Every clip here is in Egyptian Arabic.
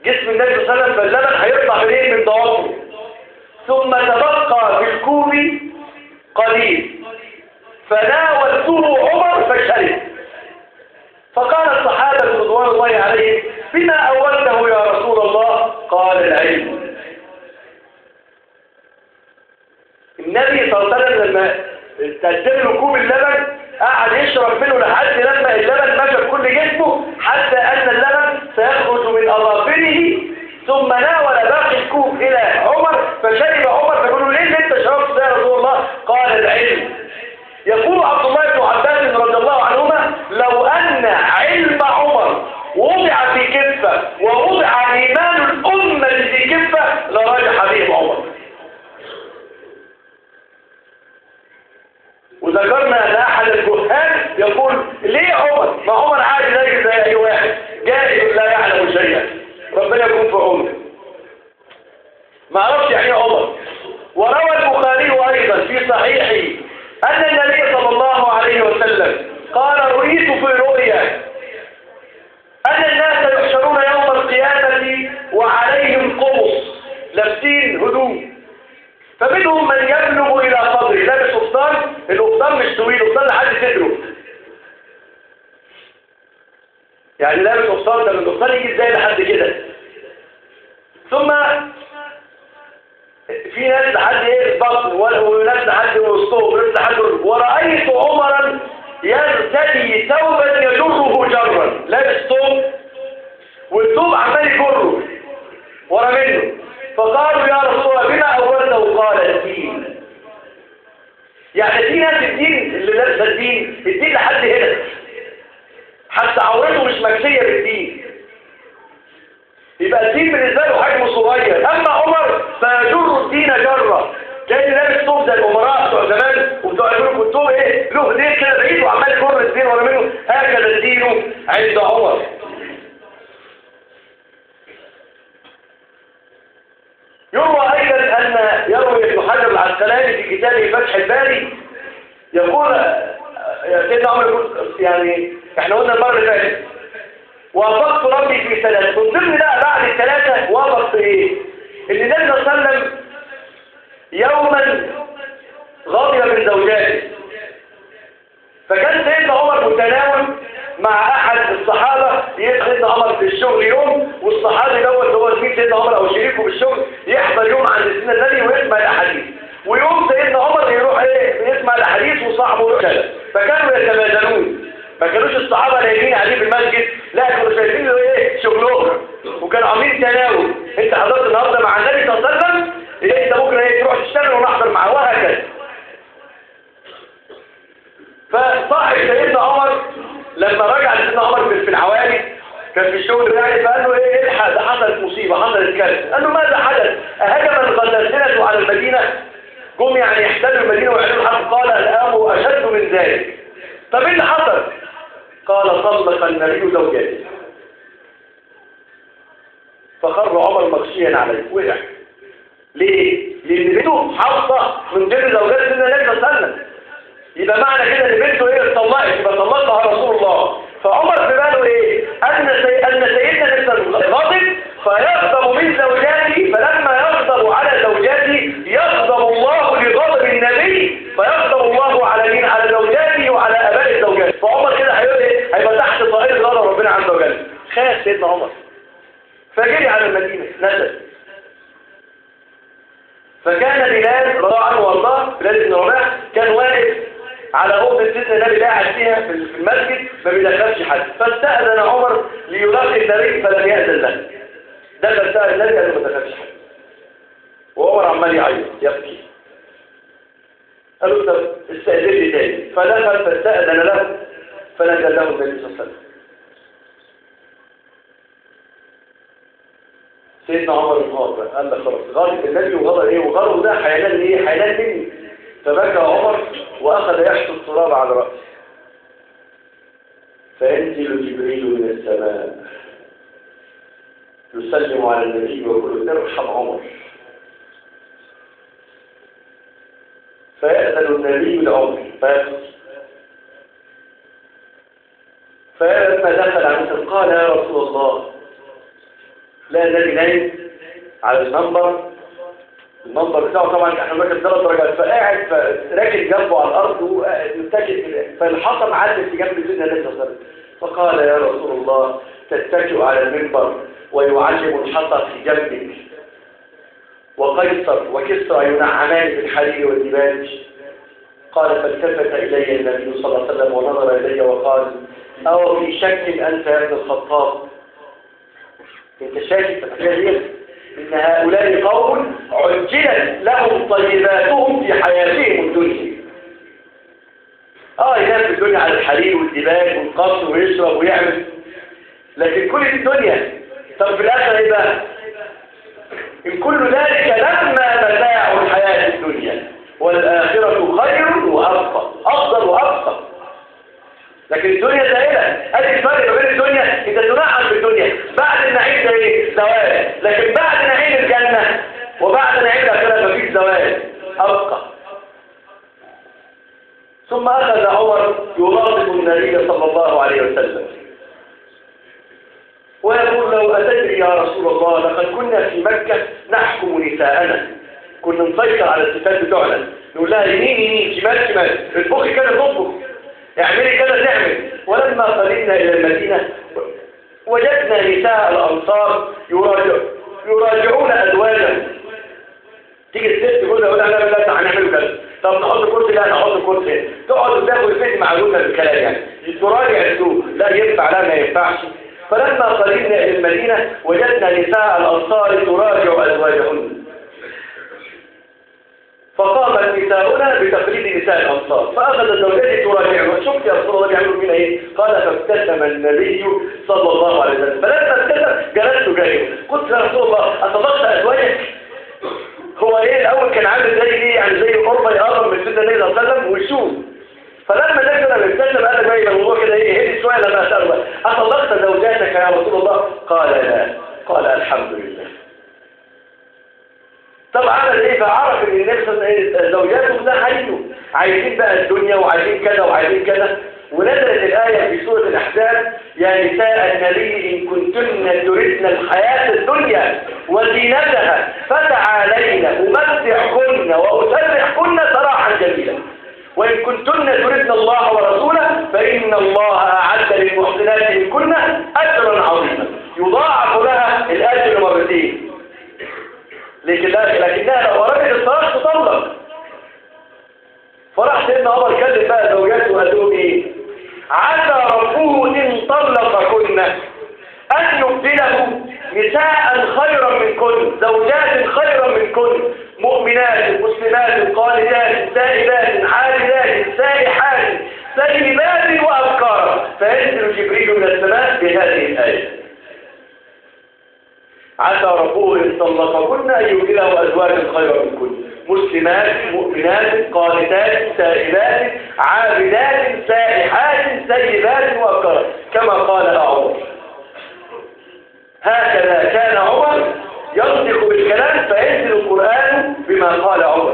جسم النبي صلى الله عليه وسلم فاللبن هيطلع منين من ضوافره ثم تبقى في الكوب قليل فناولته عمر فشرب فقال الصحابة رضوان الله عليهم بما أولته يا رسول الله قال العلم النبي صلى الله عليه وسلم لما تقدم له كوب اللبن قعد يشرب منه لحد لما اللبن مشى في كل جسمه حتى أن اللبن سيخرج من أظافره ثم ناول باقي الكوب إلى عمر فشرب عمر فقال له ليه اللي انت شربت ده يا رسول الله قال العلم يقول عبد الله بن عباس رضي الله عنهما لو أن علم عمر وضع في كفة ووضع إيمان الأمة في كفة لراجح به عمر وذكرنا أن أحد الجهال يقول ليه عمر؟ ما عمر عادي زي زي أي واحد جاهل لا يعلم شيئا ربنا يكون في عمره ما عرفش يعني ايه عمر وروى البخاري أيضا في صحيحه أن النبي صلى الله عليه وسلم قال رؤيت في رؤيا أن الناس يحشرون يوم القيامة وعليهم قمص لابسين هدوم فمنهم من يبلغ إلى قدره لابس قفطان القفطان مش طويل القفطان لحد صدره يعني لابس قفطان ده من القفطان يجي ازاي لحد كده ثم في ناس لحد ايه البطن وناس لحد وسطهم وناس لحد ورأيت عمرا يرتدي ثوبا يجره جرا لابس ثوب والثوب عمال يجره ورا منه فقالوا يا رسول الله بما أولته قال الدين يعني في ناس الدين اللي لابسه الدين الدين لحد هنا حتى عورته مش مكسية بالدين يبقى الدين بالنسبة له حجمه صغير أما عمر فيجر الدين جرة كان لابس ثوب زي الأمراء بتوع زمان وبتوع يقولوا كنتم إيه له دين كده بعيد وعمال يجر الدين ورا منه هكذا الدين عند عمر يروى أيضا أن يروي ابن حجر العسقلاني في كتابه فتح الباري يقول يا سيدنا عمر يقول يعني احنا قلنا المرة اللي فاتت وافقت ربي في ثلاثة من ضمن بقى بعد الثلاثة وافق في ايه؟ ان النبي صلى الله عليه وسلم يوما غضب من زوجاته فكان سيدنا عمر متناوم مع احد الصحابة سيدنا عمر في الشغل يوم والصحابي دوت هو زميل سيدنا عمر او شريكه في الشغل يحضر يوم عند سيدنا النبي ويسمع الاحاديث ويوم سيدنا عمر يروح ايه يسمع الاحاديث وصاحبه يروح كده فكانوا يتبادلون ما كانوش الصحابة نايمين عليه في المسجد لا كانوا شايفين له ايه شغلهم وكانوا عاملين تناول انت حضرت النهارده مع النبي صلى الله عليه وسلم إيه انت بكره ايه تروح تشتغل ونحضر معاه وهكذا فصاحب سيدنا عمر لما رجع لسيدنا عمر في العوالي كان في الشغل بتاعي فقال له ايه الحق ده حصلت مصيبه حصلت كارثه قال له ماذا حدث اهجم الغساسنه على المدينه جم يعني يحتلوا المدينه ويعملوا الحرب قال الامر اشد من ذلك طب ايه اللي حصل قال طلق النبي زوجاته فخر عمر مغشيا عليه وقع ليه؟ لأن بنته حافظة من ضمن زوجات سيدنا النبي صلى الله عليه وسلم يبقى معنى كده ان بنته ايه اتطلقت يبقى طلقها رسول الله فعمر في باله ايه؟ أن سي... أن سيدنا النبي غاضب فيغضب من زوجاته فلما يغضب على زوجاته يغضب الله لغضب النبي فيغضب الله على مين؟ على زوجاته وعلى اباء الزوجات فعمر كده هيقول ايه؟ هيبقى تحت طائر غضب ربنا عز وجل خاف سيدنا عمر فجري على المدينة نزل فكان بلال رضي عنه وارضاه بلال بن رباح كان واقف على أوضة سيدنا النبي قاعد فيها في المسجد ما بيدخلش حد فاستأذن عمر ليلاقي النبي فلم يأذن له دخل سأل النبي قال له ما دخلش حد وعمر عمال يعيط يبكي قال له طب استأذن لي تاني فدخل فاستأذن له فنزل له النبي صلى الله عليه وسلم سيدنا عمر انهار قال لك خلاص غضب النبي وغضب ايه وغضب ده حيلان ايه حيلان مني فبكى عمر واخذ يحث التراب على راسه فينزل جبريل من السماء يسلم على النبي ويقول ارحم عمر فيأذن النبي لعمر فيدخل فلما دخل عليه قال يا رسول الله لا النبي نايم على المنبر المنبر بتاعه طبعا احنا راكب ثلاث درجات فقاعد راكب جنبه على الارض ومتكئ فالحطم عدت في جنب سيدنا النبي صلى الله عليه وسلم فقال يا رسول الله تتكئ على المنبر ويعلم الحطب في جنبك وقيصر وكسرى ينعمان بالحرير والدباج قال فالتفت إلي النبي صلى الله عليه وسلم ونظر إلي وقال أو في شك أنت يا ابن الخطاب انت شاكك في إن هؤلاء قوم عجلت لهم طيباتهم في حياتهم الدنيا اه ينام في الدنيا على الحرير والدباج والقصر ويشرب ويعمل لكن كل الدنيا طب في الآخر ايه بقى إن كل ذلك لما متاع الحياة الدنيا والآخرة خير وأبقى أفضل وأبقى لكن الدنيا زائلة هذه الفرق ما بين الدنيا انت تنعم في الدنيا بعد النعيم ده ايه زوال لكن بعد نعيم الجنة وبعد نعيم الآخرة مفيش زوال أبقى ثم أخذ عمر يراقب النبي صلى الله عليه وسلم ويقول له أتدري يا رسول الله لقد كنا في مكة نحكم نساءنا كنا نسيطر على الستات بتوعنا نقول لها يمين يمين شمال شمال اطبخي كده تطبخ اعملي كده تعمل ولما قدمنا إلى المدينة وجدنا نساء الأنصار يراجع يراجعون أزواجهم تيجي الست تقول له لا لا لا هنعمل كذا طب نحط كرسي لا نحط كرسي تقعد تاخد الست معلومه بالكلام يعني تراجع السوق لا ينفع لا ما ينفعش فلما قدمنا إلى المدينة وجدنا نساء الأنصار تراجع أزواجهن فقامت نساؤنا بتقليد نساء الأنصار فأخذ زوجتي تراجعه شفت يا رسول الله بيعملوا فينا إيه؟ قال فابتسم النبي صلى الله عليه وسلم فلما ابتسم جلست جايه قلت يا رسول الله أطلقت أزواجك هو إيه الأول كان عامل زي إيه يعني زي قربة يقرب من سيدنا النبي صلى الله عليه وسلم ويشوف فلما دخل الابتسم قال بقى الموضوع كده ايه هدي شويه لما اساله اطلقت زوجاتك يا رسول الله قال لا قال الحمد لله طب عمل ايه فعرف ان النبي صلى الله عليه وسلم زوجاته ده حيث عايزين بقى الدنيا وعايزين كذا وعايزين كذا ونزلت الآية في سورة الأحزاب يا نساء النبي إن كنتن تردن الحياة الدنيا وزينتها فتعالين أمتعكن وأسرحكن سراحا جميلا وإن كنتن تردن الله ورسوله فإن الله أعد للمحسنات منكن أجرا عظيما يضاعف لها الأجر مرتين لكن لكنها لو أردت الصلاة تطلق فرح سيدنا عمر كلم بقى زوجاته وقال لهم إيه عسى ربه إن طلقكن أن يبدله نساء خيرا منكن زوجات خيرا منكن مؤمنات مسلمات قانتات سائبات عابدات سائحات سيبات وأبكار فينزل جبريل من السماء بهذه الآية عسى ربه إن طلقكن أن يبدله أزواجا خيرا منكن مسلمات مؤمنات قانتات سائبات عابدات سائحات سيبات وأبكار كما قال عمر هكذا كان عمر ينطق بالكلام فينزل القرآن بما قال عمر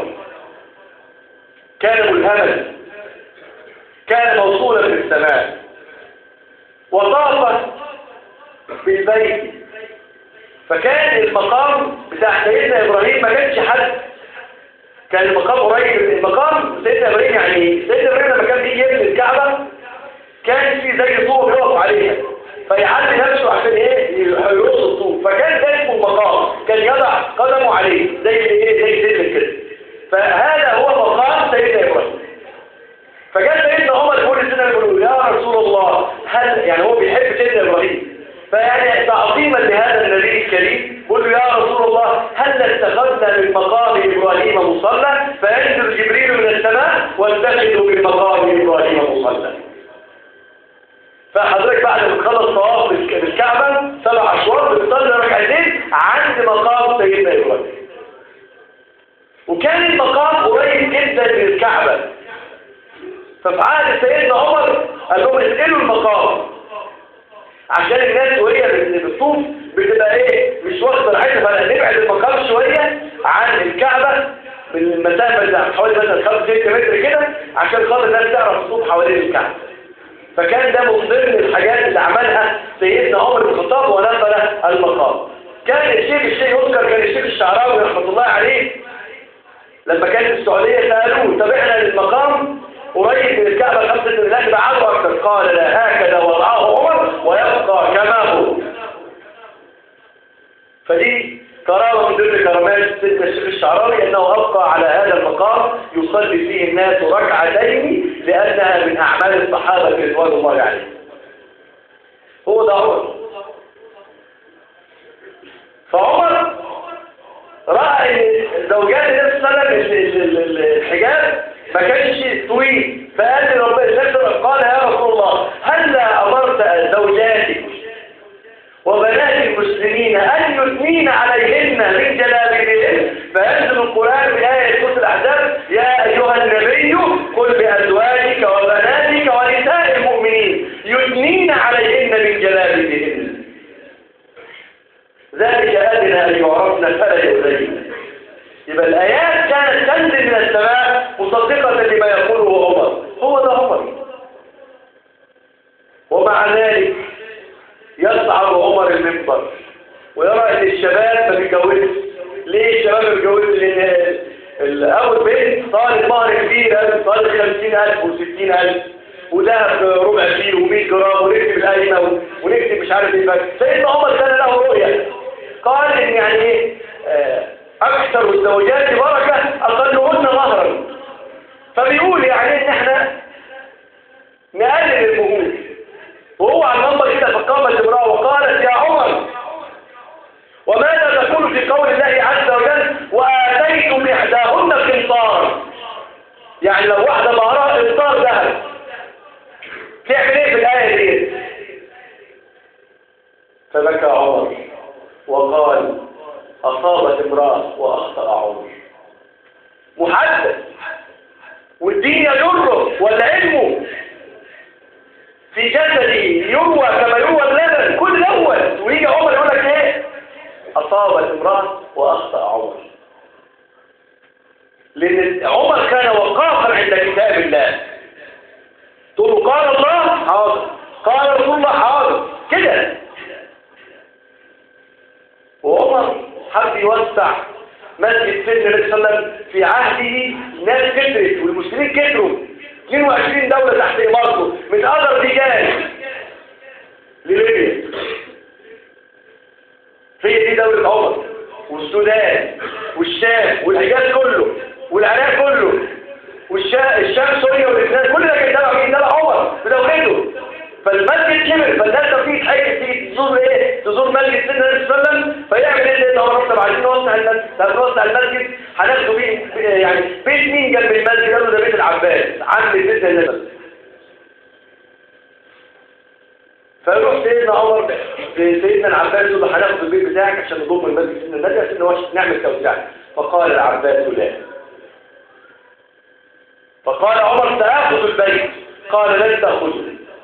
كان ملهما كان موصولا بالسماء وطاف بالبيت فكان المقام بتاع سيدنا إبراهيم ما كانش حد كان المقام قريب المقام سيدنا إبراهيم يعني سيدنا إبراهيم لما كان بيجي يبني الكعبة كان في زي طوب يقف عليها فيعدي نفسه عشان ايه يرص الطوب فكان ده اسمه المقام كان يضع قدمه عليه زي ايه زي سلم كده فهذا هو مقام سيدنا ابراهيم فجاء سيدنا عمر يقول لسيدنا يقول يا رسول الله هل يعني هو بيحب سيدنا ابراهيم فيعني تعظيما لهذا النبي الكريم يقول له يا رسول الله هل اتخذنا من مقام ابراهيم مصلى فينزل جبريل من السماء واتخذوا من مقام ابراهيم مصلى فحضرتك بعد ما تخلص طواف بالكعبة سبع أشواط بتصلي ركعتين عند مقام سيدنا إبراهيم وكان المقام قريب جدا من الكعبة ففي عهد سيدنا عمر قال لهم اسألوا المقام عشان الناس وهي بتطوف بتبقى ايه مش واخده راحتها فانا نبعد المقام شويه عن الكعبه بالمسافه اللي حوالي مثلا 5 6 متر كده عشان خاطر الناس تعرف تطوف حوالين الكعبه فكان ده من ضمن الحاجات اللي عملها سيدنا عمر بن الخطاب ونقل المقام كان الشيخ الشيخ يذكر كان الشيخ الشعراوي رحمة الله عليه لما كان في السعودية سألوه طب احنا المقام قريب من الكعبة خمسة من الله بعده أكثر قال لا هكذا وضعه عمر ويبقى كما هو فدي كرامة من ضمن كرامات سيدنا الشيخ الشعراوي أنه أبقى على هذا المقام يصلي فيه الناس ركعتين لأنها من أعمال الصحابة رضوان الله عليهم هو ده عمر فعمر رأى ان زوجات النبي صلى الله عليه وسلم الحجاب ما كانش طويل فقال لربنا قال يا رسول الله هلا امرت زوجاتك وبنات المسلمين ان يثنين عليهن من جلابيبهن فينزل القران بآية سورة الاحزاب يا ايها النبي قل بازواجك وبناتك ونساء المؤمنين يثنين عليهن من جلابيبهن ذلك أدنى أن يعرفن فلا يؤذين يبقى الآيات كانت تنزل من السماء مصدقة لما يقوله عمر هو ده عمر ومع ذلك يصعد عمر المنبر ويرى ان الشباب ما بيتجوزش ليه الشباب ما بيتجوزش لان الاول بنت طالب مهر كبير طالب 50000 و60000 وذهب ربع كيلو و100 جرام ونكتب القايمه ونكتب مش عارف ايه سيدنا عمر كان له رؤيه قال ان يعني ايه اكثر الزوجات بركه اقلهن مهرا فبيقول يعني ان احنا نقلل المهور وهو على المنبر كده فقامت امراه وقالت يا عمر وماذا تقول في قول الله عز وجل واتيتم احداهن قنطارا يعني لو واحده مهرها قنطار ذهب تعمل ايه في الايه دي فبكى عمر وقال أصابت امرأة وأخطأ عمر محدث والدين يجره والعلم في جسده يروى كما يروى اللبن كل الأول ويجي عمر يقول لك ايه أصابت امرأة وأخطأ عمر لأن عمر كان وقافا عند كتاب الله تقول له قال الله حاضر قال رسول الله حاضر كده وعمر حب يوسع مسجد سيدنا النبي صلى الله عليه وسلم في عهده ناس كترت والمسلمين كتروا 22 دولة تحت إمارته من أقدر رجال لليبيا هي دي دولة عمر والسودان والشام والحجاز كله والعراق كله والشام سوريا ولبنان كل ده كان تبع مين تبع عمر بدولته فالمسجد كبر فالناس لما تيجي تحج تيجي تزور ايه تزور مسجد سيدنا النبي صلى الله عليه وسلم فيعمل ايه اللي هو رتب عايزين نوسع المسجد طب نوسع المسجد هناخده بيه يعني بيت مين جنب المسجد قالوا ده بيت العباس عم سيدنا النبي فيروح سيدنا عمر سيدنا العباس يقول له هناخد البيت بتاعك عشان نضم المسجد سيدنا النبي عشان نوش نعمل توسعه فقال العباس لا فقال عمر سآخذ البيت قال لن تأخذه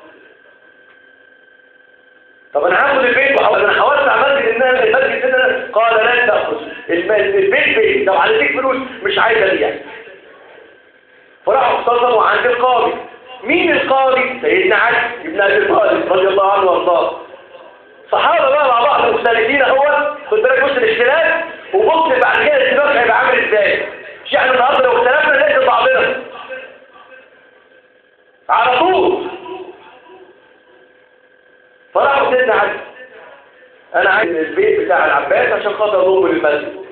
طب انا هاخد البيت وحاول انا هوسع مسجد الناس المسجد كده قال لن تاخذ البيت بيت لو عليك فلوس مش عايز ابيع فراحوا اختصموا عند القاضي مين القاضي سيدنا علي بن ابي طالب رضي الله عنه وارضاه صحابه بقى مع بعض مختلفين اهو خد بالك بص الاختلاف وبص بعد كده الاتفاق هيبقى عامل ازاي مش احنا النهارده لو اختلفنا نقتل بعضنا على طول فراحوا سيدنا علي انا عايز البيت بتاع العباس عشان خاطر اضمه للمسجد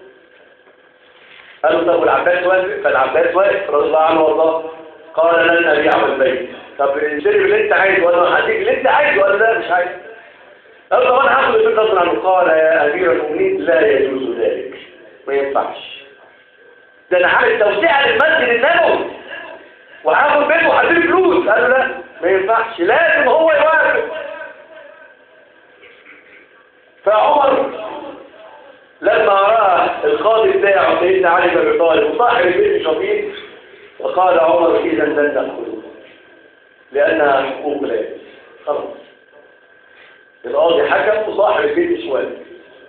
قالوا طب والعباس واقف فالعباس واقف رضي الله عنه والله قال لن ابيع البيت طب اشتري اللي انت عايزه ولا هديك اللي انت عايزه ولا لا مش عايز قال طب انا هاخد البيت غصب عنه قال يا امير المؤمنين لا يجوز ذلك ما ينفعش ده انا عامل توسيع للمسجد النبوي وهاخد بيته وهديله فلوس قال له لا ما ينفعش لازم هو يوافق فعمر لما رأى القاضي بتاعه سيدنا علي بن ابي طالب وصاحب البيت شفيق فقال عمر اذا لن ناخذه لانها حقوق لا خلاص القاضي حكم وصاحب البيت مش والد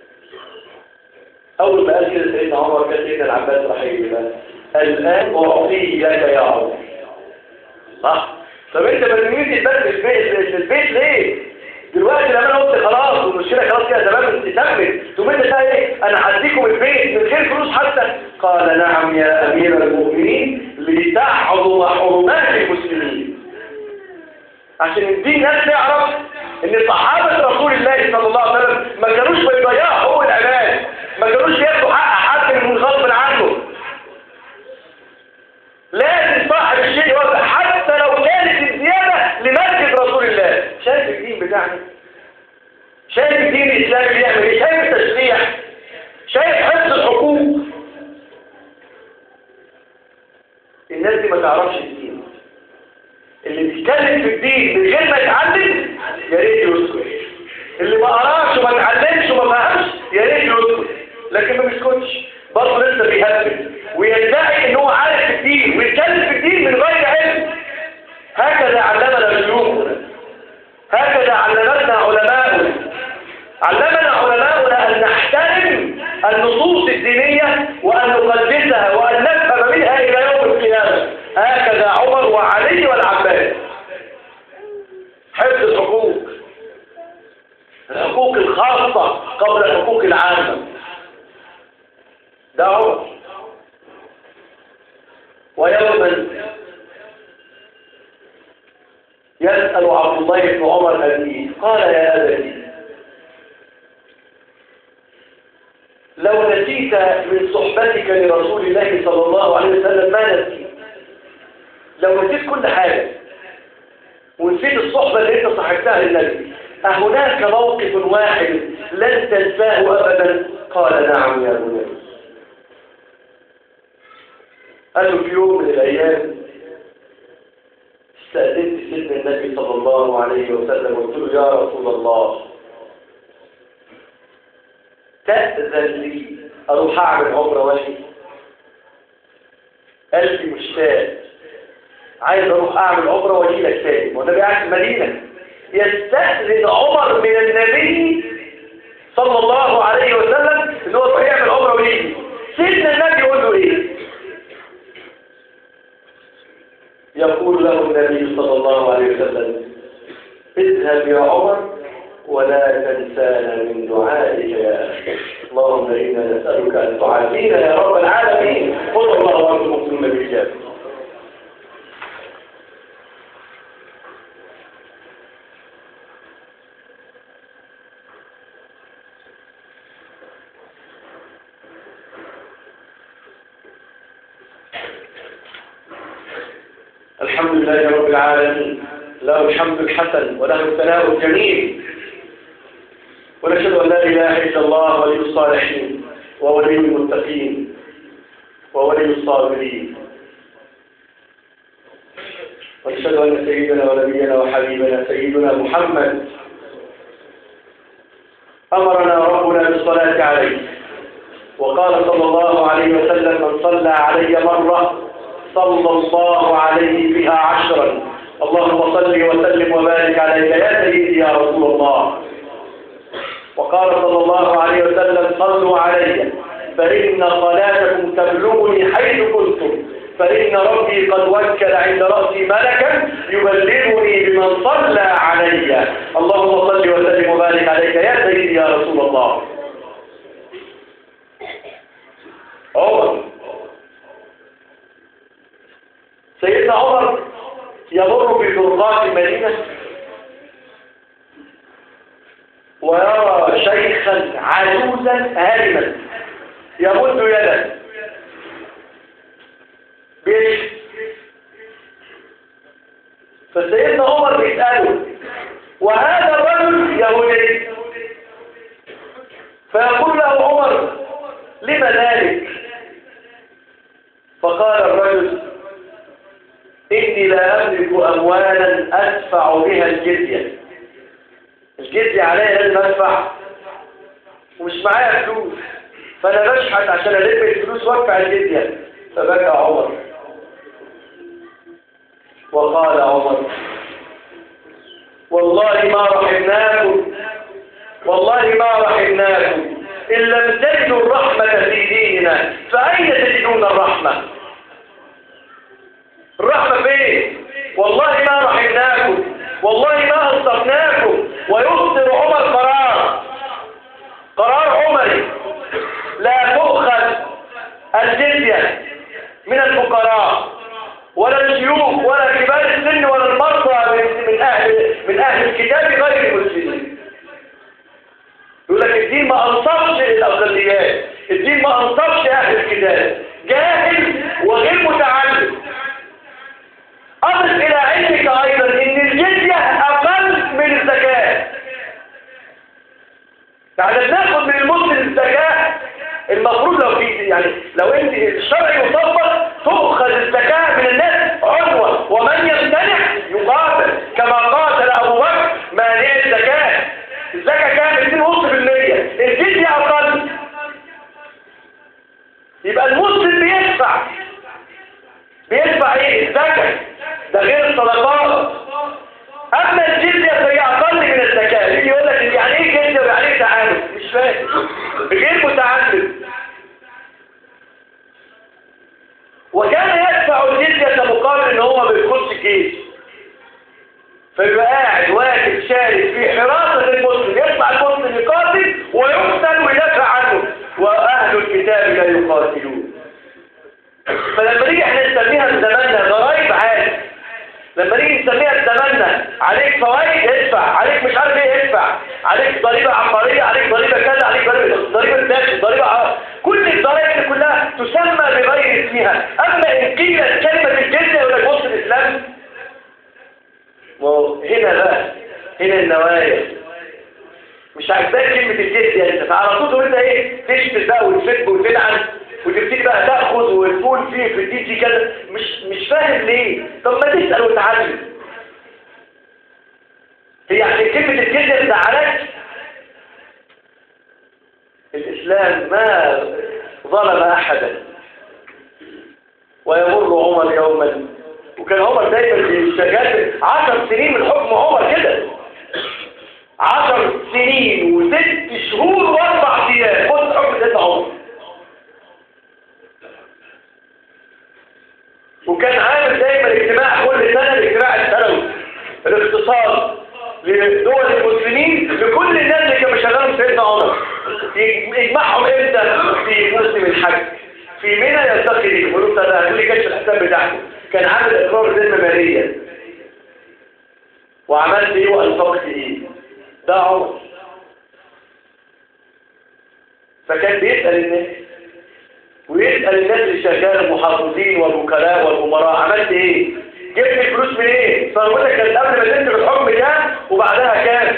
اول ما قال كده سيدنا عمر كان سيدنا العباس راح يقول الان اعطيك يا عمر صح طب انت ما ترميش البيت في البيت ليه دلوقتي لما انا قلت خلاص والمشكله خلاص كده تمام تكمل تقوم انت بقى ايه انا هديكم البيت من غير فلوس حتى قال نعم يا امير المؤمنين لتعظم حرمات المسلمين عشان الدين الناس تعرف ان صحابه رسول الله صلى الله عليه وسلم ما كانوش بيضيعوا حقوق العباد ما كانوش بياخدوا حق حد من غصب عنه لازم صاحب الشيء يوزع حتى لو كانت الزيادة لمسجد رسول الله شايف الدين بتاعنا شايف الدين الإسلامي بيعمل ايه شايف التشريع شايف حفظ الحقوق الناس دي ما تعرفش الدين اللي بيتكلم في الدين من غير ما يتعلم يا ريت يسكت اللي ما قراش وما اتعلمش وما فهمش يا ريت يسكت لكن ما بيسكتش برضه لسه بيهبل ويدعي ان هو عارف في الدين ويتكلم في الدين من غير علم هكذا علمنا شيوخنا هكذا علمتنا علماؤنا علمنا علماؤنا ان نحترم النصوص الدينية وان نقدسها وان نفهم منها الى يوم القيامة هكذا عمر وعلي والعباس حفظ الحقوق الحقوق الخاصة قبل الحقوق العامة ده عمر ويوما يسأل عبد الله بن عمر أبيه قال يا أبتي لو نسيت من صحبتك لرسول الله صلى الله عليه وسلم ما نسيت لو نسيت كل حاجة ونسيت الصحبة اللي انت صاحبتها للنبي أهناك موقف واحد لن تنساه أبدا قال نعم يا بني قالوا في يوم من الأيام استأذنت سيدنا النبي صلى الله عليه وسلم وقلت له يا رسول الله تأذن لي أروح أعمل عمرة وحي قلبي مشتاق عايز أروح أعمل عمرة وأجي لك تاني والنبي قاعد في المدينة يستأذن عمر من النبي صلى الله عليه وسلم إن هو يروح يعمل عمرة ويجي سيدنا النبي يقول له إيه؟ يقول له النبي صلى الله عليه وسلم اذهب يا عمر ولا تنسانا من دعائك يا أخي اللهم إنا نسألك أن تعافينا يا رب العالمين قل الله وأنتم مسلمون بالإجابة الحمد لله رب العالمين له الحمد الحسن وله الثناء الجميل ونشهد أن لا إله إلا الله ولي الصالحين وولي المتقين وولي الصابرين ونشهد أن سيدنا ونبينا وحبيبنا سيدنا محمد أمرنا ربنا بالصلاة عليه وقال صلى الله عليه وسلم من صلى علي مرة صلى الله عليه بها عشرا اللهم صل وسلم وبارك عليك يا سيدي يا رسول الله وقال صلى الله عليه وسلم صلوا علي فإن صلاتكم تبلغني حيث كنتم فإن ربي قد وكل عند رأسي ملكا يبلغني بمن صلى علي اللهم صل وسلم وبارك عليك يا سيدي يا رسول الله عمر سيدنا عمر يمر بطرقات المدينة ويرى شيخا عجوزا هارما يمد يدا بيشفي فسيدنا عمر بيسأله وهذا الرجل يهودي فيقول له عمر لما ذلك فقال الرجل إني لا أملك أموالا أدفع بها الجزية الجزية عليها لازم أدفع ومش معايا فلوس فأنا بشحت عشان ألم الفلوس وأدفع الجزية فبكى عمر وقال عمر والله ما رحمناكم والله ما رحمناكم إن لم تجدوا الرحمة في ديننا فأين تجدون الرحمة الرحمة فين والله ما رحمناكم والله ما أنصفناكم ويصدر عمر قرار قرار عمري لا تؤخذ الجزية من الفقراء ولا الشيوخ ولا كبار السن ولا المرضى من من أهل من أهل الكتاب غير المسلمين يقول لك الدين ما أنصفش للأقليات الدين ما أنصفش أهل الكتاب جاهل وغير متعلم أضف إلى علمك أيضا إن الجزية أقل من الزكاة بعد ناخد من المسلم الزكاة المفروض لو في يعني لو انت الشرع يطبق تؤخذ الزكاة من الناس عنوة ومن يمتنع يقاتل كما قاتل أبو بكر مانع الزكاة الزكاة كانت 2.5% الجزية أقل يبقى المسلم بيدفع بيدفع ايه الزكاة ده غير الصدقات اما الجزية فهي اقل من الزكاة يجي يقول لك يعني ايه جزية ويعني ايه تعامل مش فاهم غير متعلم وكان يدفع الجزية مقابل ان هو ما بيدخلش جيش فيبقى قاعد واقف شارك في حراسة المسلم يدفع المسلم يقاتل ويقتل ويدافع عنه واهل الكتاب لا يقاتلون فلما نيجي احنا نسميها في زماننا ضرايب عادي لما نيجي نسميها في زماننا عليك فوائد ادفع عليك مش عارف ايه ادفع عليك ضريبه عقاريه عليك ضريبه كذا عليك ضريبه ضريبه داخل ضريبه ع... كل الضرائب دي كلها تسمى بغير اسمها اما ان قيلت كلمه الجزيه يقول لك بص الاسلام هنا بقى هنا النوايا مش عاجباك كلمه الجزيه انت فعلى طول انت ايه تشتم بقى وتسب وتلعن وتبتدي بقى تاخذ وتقول فيه في الدين دي كذا مش مش فاهم ليه طب ما تسال وتعلم هي عشان كلمه الجزيه تزعلك الاسلام ما ظلم احدا ويمر عمر يوما وكان عمر دايما شغال عشر سنين من حكم عمر كده عشر سنين وست شهور واربع ايام بص حكم سيدنا عمر وكان عامل دايما اجتماع كل سنة الاجتماع السنوي الاقتصاد لدول المسلمين لكل الناس اللي كانوا شغالين سيدنا عمر يجمعهم امتى في موسم الحج في منى يلتقي بيهم يقولوا ده هاتوا لي كشف الحساب بتاعكم كان عامل اقرار ذمه ماليه وعملت ايه وانفقت ايه ده عمر فكان بيسال الناس ويسأل الناس اللي شغال المحافظين والوكلاء والأمراء عملت ايه جبت الفلوس من ايه ثروتك كانت قبل ما تنزل الحكم كام وبعدها كام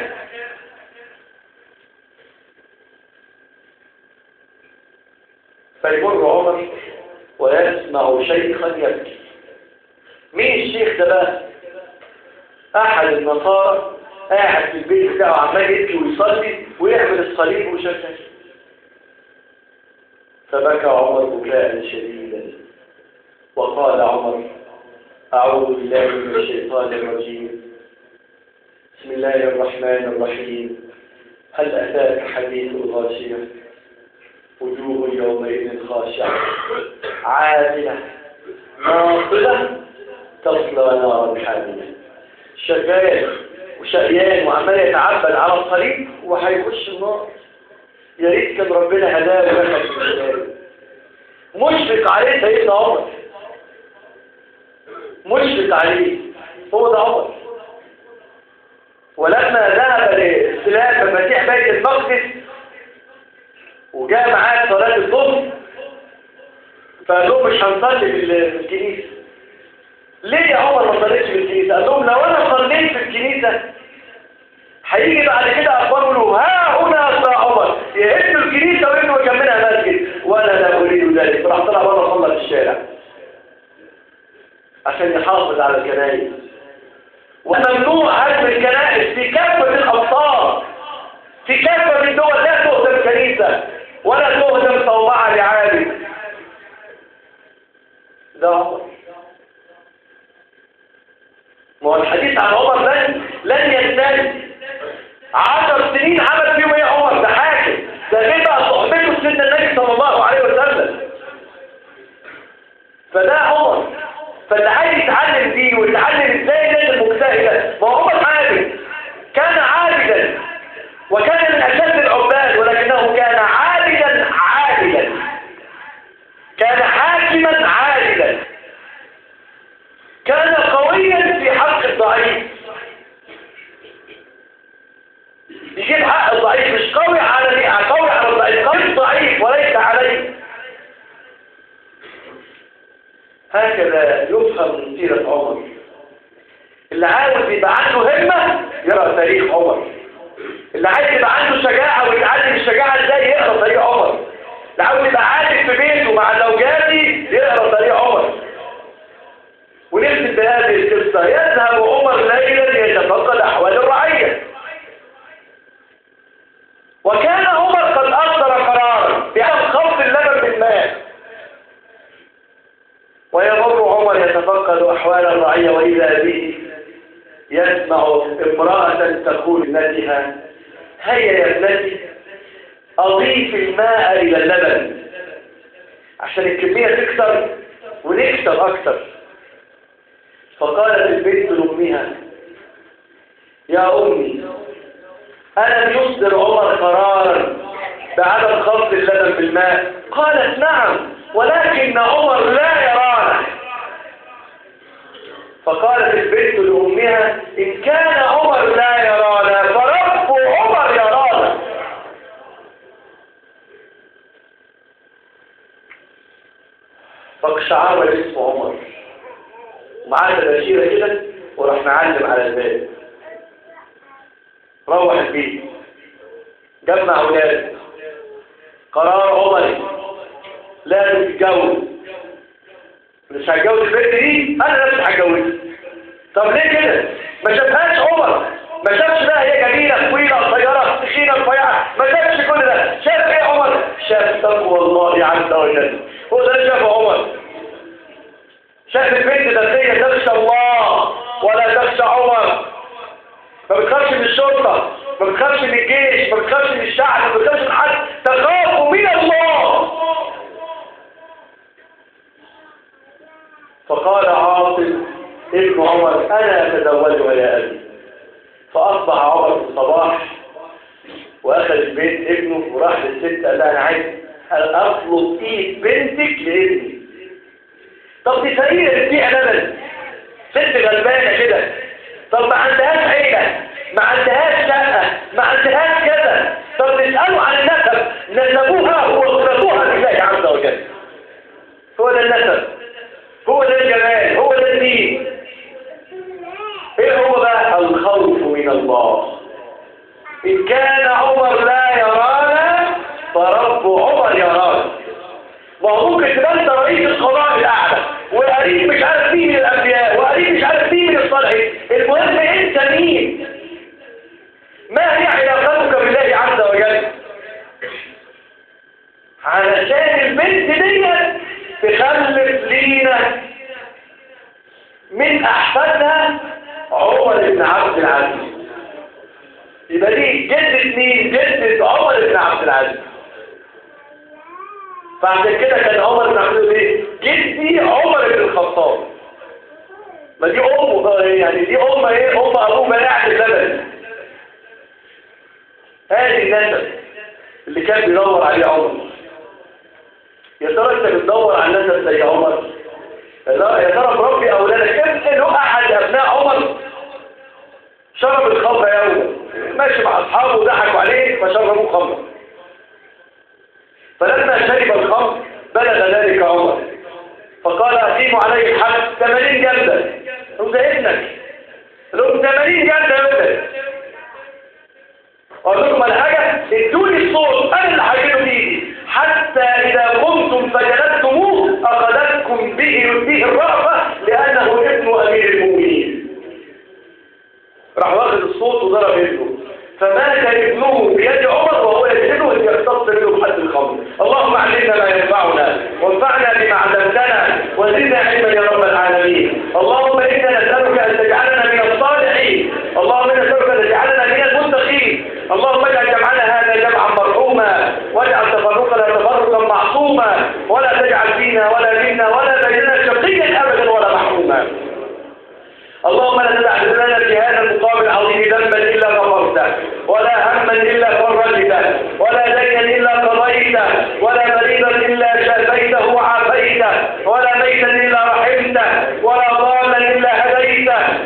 فيمر عمر ويسمع شيخا يبكي مين الشيخ ده بقى احد النصارى قاعد في البيت بتاعه عمال يبكي ويصلي ويعمل الصليب وشكل فبكى عمر بكاء شديدا وقال عمر أعوذ بالله من الشيطان الرجيم بسم الله الرحمن الرحيم هل أتاك حديث الغاشية وجوه يومئذ خاشعة عاملة ناصبة تصلى نارا حامية شغال وشقيان وعمال يتعبد على الصليب وهيخش النار يا ريت كان ربنا هداه ودخل في الشهاده مشفق عليه سيدنا عمر مشفق عليه هو ده عمر ولما ذهب لاستلام مفاتيح بيت المقدس وجاء معاه صلاة الظهر فقال لهم مش هنصلي في الكنيسة ليه يا عمر ما صليتش في الكنيسة؟ قال لهم لو أنا صليت في الكنيسة هيجي بعد كده أخبار له ها هنا أسرع عمر يهدوا الكنيسة ويبنوا يكملها مسجد وأنا لا أريد ذلك راح طلع بره صلى في الشارع عشان يحافظ على الكنائس وممنوع هدم الكنائس في كافة الأمصار في كافة الدول لا تهدم كنيسة ولا تهدم صومعة لعالم ده عمر ما هو الحديث عن عمر لن لن ينتهي عشر سنين عمل فيهم ايه عمر ده حاكم ده غير بقى صحبته سيدنا النبي صلى الله عليه وسلم فده عمر فاللي عايز يتعلم دين ويتعلم ازاي الناس المجتهده ما هو عمر حاجه الضعيف يجيب حق الضعيف مش قوي على قوي على الضعيف قوي الضعيف وليس عليه هكذا يفهم من سيرة عمر اللي عاوز يبقى عنده همة يقرأ تاريخ عمر اللي عايز يبقى عنده شجاعة ويتعلم الشجاعة ازاي يقرأ تاريخ عمر اللي عاوز يبقى عارف في بيته مع زوجاته يقرأ تاريخ عمر ونختم بهذه القصة يذهب عمر ليلا يتفقد أحوال الرعية وكان عمر قد أصدر قرارا بعدم خلط اللبن بالماء ويمر عمر يتفقد أحوال الرعية وإذا به يسمع امرأة تقول لابنتها هيا يا ابنتي أضيف الماء إلى اللبن عشان الكمية تكثر ونكثر أكثر فقالت البنت لأمها يا أمي ألم يصدر عمر قرارا بعدم خلط اللبن بالماء قالت نعم ولكن عمر لا يرانا فقالت البنت لأمها إن كان عمر لا يرانا فرب عمر يرانا فاقشعر اسم عمر ومعاه تباشيرة كده وراح معلم على الباب روح البيت جمع أولاده قرار عمري لازم تتجوز مش هتجوز البنت دي انا نفسي هتجوزها طب ليه كده ما شافهاش عمر ما شافش بقى هي جميله طويله قصيره تخينه رفيعه ما شافش كل ده شاف ايه عمر شاف تقوى الله عز وجل هو ده اللي شافه عمر شاف البنت داخليه تخشى الله ولا تخشى عمر ما بتخافش من الشرطه ما بتخافش من الجيش ما بتخافش من الشعب ما بتخافش من حد تخاف من الله فقال عاصم ابن عمر أنا أتزوجها يا أبي فأصبح عمر في الصباح وأخذ البيت ابنه وراح للست قال لها أنا عايز أطلب إيد بنتك لابني طب دي سريرة دي لبن ست غلبانة كده طب ما عندهاش عيلة ما عندهاش شقة ما عندهاش كذا طب نسأله عن النسب نسبوها واخرجوها لله عز وجل هو ده النسب هو ده الجمال هو ده الدين ايه هو بقى الخوف من الله ان كان عمر لا يرانا فرب عمر يرانا ما هو ممكن تبقى انت رئيس القضاء الاعلى وقريب مش عارف مين من الانبياء وقريب مش عارف مين من الصالحين المهم انت مين ما هي علاقتك بالله عز وجل علشان البنت دي تخلف لينا من احفادها عمر بن عبد العزيز يبقى دي جدة مين جدة عمر بن عبد العزيز فعشان كده كان عمر بن عبد العزيز جدي عمر بن الخطاب ما دي امه بقى يعني دي امه ايه ام ابوه مناعة اللبن هذه النسب اللي كان بيدور عليه عمر يا ترى انت بتدور على النسب زي عمر يا ترى مربي اولادك ابن احد ابناء عمر شرب الخمر يوم ماشي مع اصحابه وضحكوا عليه فشربوا خمر فلما شرب الخمر بلغ ذلك عمر فقال اقيموا عليه الحد 80 جلده قلت ده ابنك لهم 80 جلده يا ابنك اقول لكم على حاجه ادوني الصوت انا اللي هجيله بايدي حتى اذا قمتم فجلدتموه اخذتكم به به الرأفه لانه ابن امير المؤمنين راح واخد الصوت وضرب ابنه فمات ابنه بيد عمر وهو يجلده يختص منه بحد الخمر اللهم علمنا ما ينفعنا وانفعنا بما علمتنا وزدنا علما يا رب العالمين اللهم انا نسالك ان تجعلنا من الصالحين اللهم انا نسالك ان تجعلنا من المتقين اللهم اجعل جمعنا هذا جمعا مرحوما واجعل تفرقنا تفرقا معصوما ولا تجعل فينا ولا منا ولا بيننا شقيا ابدا ولا محروما اللهم لا تدع لنا في هذا المقابل العظيم ذنبا الا غفرته ولا هما الا فرجته ولا دينا الا قضيته ولا مريضا الا شافيته وعافيته ولا ميتا الا رحمته ولا ضالا الا هديته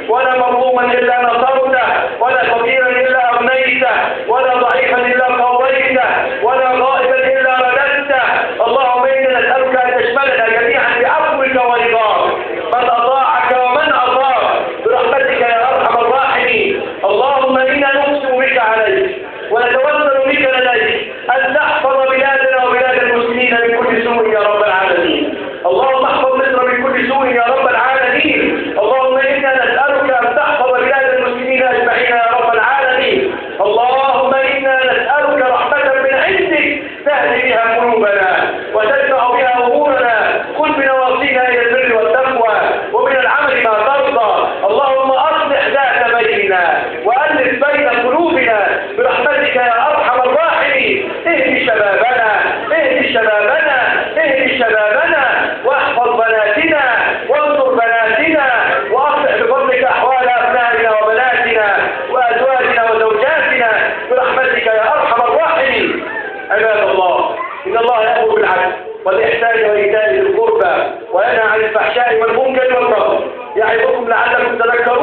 ولا مظلوما إلا نصرته ولا فقيرا إلا أغنيته ولا ضعيفا إلا قويته ولا غائبا إلا رددته اللهم إنا نسألك أن تشملنا جميعا بعفوك ورضاك من أطاعك ومن أطاعك برحمتك يا أرحم الراحمين اللهم إنا نقسم بك عليك ونتوسل بك لديك أن تحفظ بلادنا وبلاد المسلمين من كل سوء يا رب العالمين اللهم احفظ مصر من كل سوء يا رب العالمين اللهم إنا نسألك أن تحفظ بلاد المسلمين أجمعين يا رب العالمين اللهم إنا نسألك رحمة من عندك تهدي بها قلوبنا وتدفع بها أمورنا خذ بنواصينا إلى البر والتقوى ومن العمل ما ترضى اللهم أصلح ذات بيننا وألف بين قلوبنا برحمتك يا أرحم الراحمين اهد شبابنا اهد شبابنا اهد شبابنا واحفظ بناتنا وانصر بناتنا وأصلح بفضلك أحوال أبنائنا وبناتنا وأزواجنا وزوجاتنا برحمتك يا أرحم الراحمين عباد الله إن الله يأمر بالعدل والإحسان وإيتاء ذي القربى وينهى عن الفحشاء والمنكر والبغي يعظكم لعلكم تذكرون